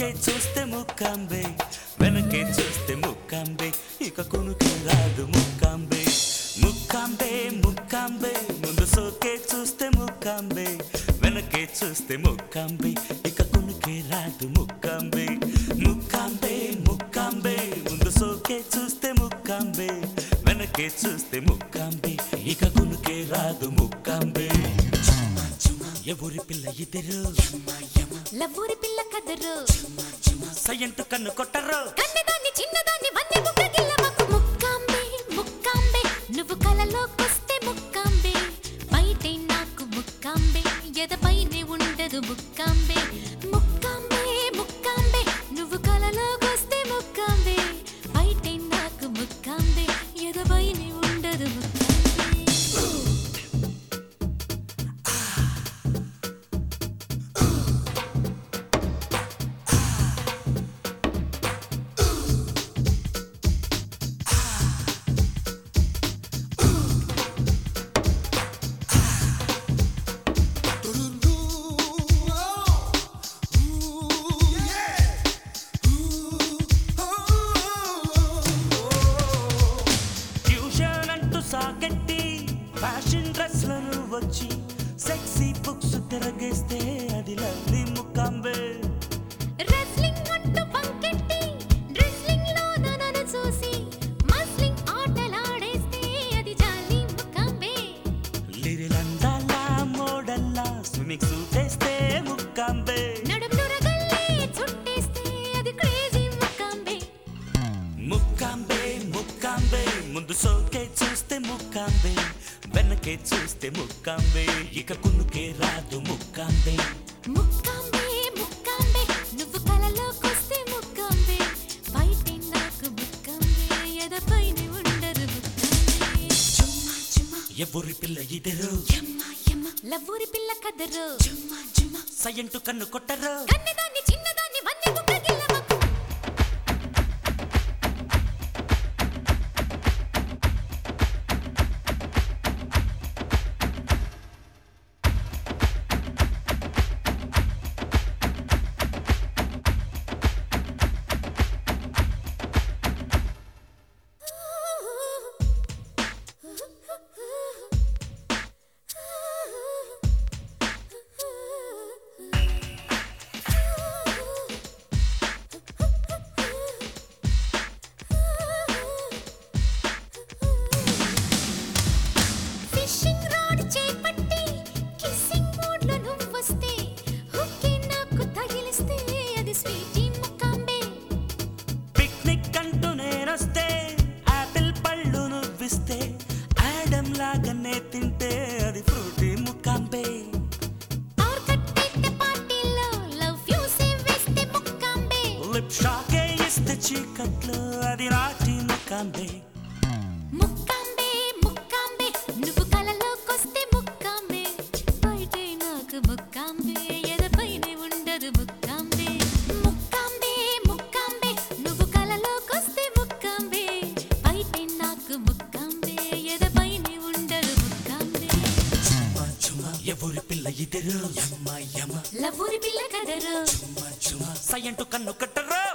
సోకే చూస్తే ముక్కాంబే వెనకే చూస్తే ముక్కాంబే ఇక కొనుకే రాదు ముక్కాంబే ముక్కాంబే ముక్కాంబే ముందు సోకే చూస్తే ముక్కాంబే వెనకే చూస్తే ముక్కాంబే ఇక కొనుకే రాదు ముక్కాంబే ముక్కాంబే ముక్కాంబే ముందు సోకే చూస్తే ముక్కాంబే వెనకే చూస్తే ముక్కాంబే ఇక కొనుకే రాదు ముక్కాంబే ఎవరి పిల్ల ఇద్దరు లవ్వూరి పిల్ల కదరు సయ్యంటు కన్ను కొట్టరు కన్నదాన్ని చిన్నదాన్ని వన్నె బుగ్గగిల్ల మాకు ముక్కాంబే ముక్కాంబే నువ్వు కలలోకొస్తే ముక్కాంబే బయటే నాకు ముక్కాంబే ఎదపైనే ఉండదు ముక్కాంబే ముక్కాంబే ముక్కాంబే నువ్వు కలలోకొస్తే ముక్కాంబే బయటే నాకు ముక్కాంబే ఎదపైనే ఉండదు ముక్కాంబే ట్యూషన్ అంటూ సాగట్టి ఫ్యాషన్ డ్రెస్లను వచ్చి సెక్సీ బుక్స్ తిరగేస్తే అది లవ్లీ ముక్కాంబే రెస్లింగ్ అంటూ బంకెట్టి డ్రెస్లింగ్ లో నన్ను చూసి మస్లింగ్ ఆటలాడేస్తే అది జాలి ముక్కాంబే లిరిలందాలా మోడల్లా స్విమ్మింగ్ సూట్ వేస్తే ముక్కాంబే నడుములు రగల్లే చుట్టేస్తే అది క్రేజీ ముక్కాంబే ముక్కాంబే ముక్కాంబే ముందు సోకే చూస్తే ముక్కాంబే వెనకే చూస్తే ముక్కాంబే ఇక కునుకే రాదు ముక్కాంబే ముక్కాంబే ముక్కాంబే నువ్వు కలలోకొస్తే ముక్కాంబే బయటే నాకు ముక్కాంబే ఎదపైన ఉండరు ముక్కాంబే చుమ్మా చుమ్మా ఎవరి పిల్ల ఇద్దరు యమ్మ యమ్మ లవ్వూరి పిల్ల కదరు చుమ్మా చుమ్మా సయ్యంటు కన్ను కొట్టరు కన్నదాన్ని చిన్నదాన్ని వన్నె బుగ్గగిల్ల మాకు ఫిషింగ్ రాడ్ చేపట్టి కిస్సింగ్ మోడ్ లో నువ్వొస్తే హుక్కి నాకు తగిలిస్తే అది స్వీటీ ముక్కాంబే పిక్నిక్ అంటూ నేనొస్తే ఆపిల్ పళ్ళు నువ్విస్తే ఆడమ్ లాగానే తింటే అది ఫ్రూటీ ముక్కాంబే ఆర్ కట్టేట పార్టీలో లవ్ ఫ్యూసే వేస్తే ముక్కాంబే లిప్ షాకే ఇస్తే చీకట్లో అది నాటి ముక్కాంబే ముక్కాంబే ముక్కాంబే నువ్వు కలలోకొస్తే ముక్కాంబే బయటే నాకు ముక్కాంబే ఎదపైనే ఉండదు ముక్కాంబే ముక్కాంబే ముక్కాంబే నువ్వు కలలోకొస్తే ముక్కాంబే బయటే నాకు ముక్కాంబే ఎదపైనే ఉండదు ముక్కాంబే ఎవరి పిల్ల ఇద్దరు యమ్మ యమ్మ లవ్వురి పిల్ల కదరు సయ్యంటు కన్ను కట్టరు